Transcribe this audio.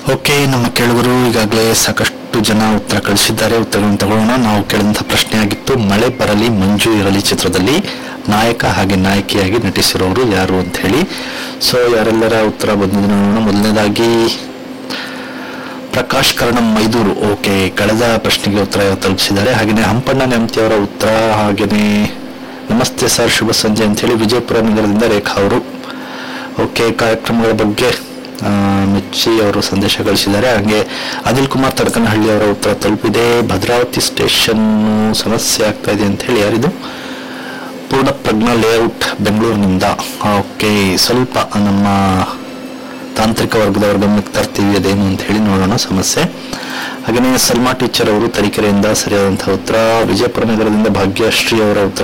okay ನಮ್ಮ ಕೇಳುಗರು ಈಗಾಗಲೇ ಸಾಕಷ್ಟು ಜನ ಉತ್ತರ ಕಳಿಸಿದ್ದಾರೆ ಉತ್ತರಗಳನ್ನು ತಗೊಳ್ಳೋಣ ನಾವು ಕೇಳಿದಂಥ ಪ್ರಶ್ನೆ ಆಗಿತ್ತು ಮಳೆ ಬರಲಿ ಮಂಜು ಇರಲಿ ಚಿತ್ರದಲ್ಲಿ ನಾಯಕ ಹಾಗೆ ನಾಯಕಿಯಾಗಿ ನಟಿಸಿರೋರು ಯಾರು ಅಂತ ಹೇಳಿ ಸೊ ಯಾರೆಲ್ಲರ ಉತ್ತರ ಬಂದಿದೆ ನೋಡೋಣ ಮೊದಲನೇದಾಗಿ ಪ್ರಕಾಶ್ ಕರ್ಣಂ ಮೈದೂರು ಓಕೆ ಕಳೆದ ಪ್ರಶ್ನೆಗೆ ಉತ್ತರ ತಲುಪಿಸಿದ್ದಾರೆ ಹಾಗೆಯೇ ಹಂಪಣ್ಣ ನೆಮ್ತಿ ಅವರ ಉತ್ತರ ಹಾಗೆಯೇ ನಮಸ್ತೆ ಸರ್ ಶುಭ ಸಂಜೆ ಅಂತ ಹೇಳಿ ವಿಜಯಪುರ ನಗರದಿಂದ ರೇಖಾ ಅವರು ಓಕೆ ಕಾರ್ಯಕ್ರಮಗಳ ಬಗ್ಗೆ ಆ, ಮೆಚ್ಚಿ ಅವರು ಸಂದೇಶ ಕಳಿಸಿದ್ದಾರೆ ಹಾಗೆ ಅನಿಲ್ ಕುಮಾರ್ ತಡಕನಹಳ್ಳಿ ಅವರ ಉತ್ತರ ತಲುಪಿದೆ ಭದ್ರಾವತಿ ಸ್ಟೇಷನ್ ಸಮಸ್ಯೆ ಆಗ್ತಾ ಇದೆ ಅಂತ ಹೇಳಿ ಯಾರಿದು ಪೂರ್ಣ ಪ್ರಜ್ಞಾ ಲೇಔಟ್ ಬೆಂಗಳೂರಿನಿಂದ ಓಕೆ ಸ್ವಲ್ಪ ನಮ್ಮ ತಾಂತ್ರಿಕ ವರ್ಗದವರ ಗಮನಕ್ಕೆ ತರ್ತೀವಿ ಅದೇನು ಅಂತ ಹೇಳಿ ನೋಡೋಣ ಸಮಸ್ಯೆ ಹಾಗೆಯೇ ಸಲ್ಮಾ ಟೀಚರ್ ಅವರು ತರೀಕೆರೆಯಿಂದ ಸರಿಯಾದಂತಹ ಉತ್ತರ ವಿಜಯಪುರ ನಗರದಿಂದ ಭಾಗ್ಯಶ್ರೀ ಅವರ ಉತ್ತರ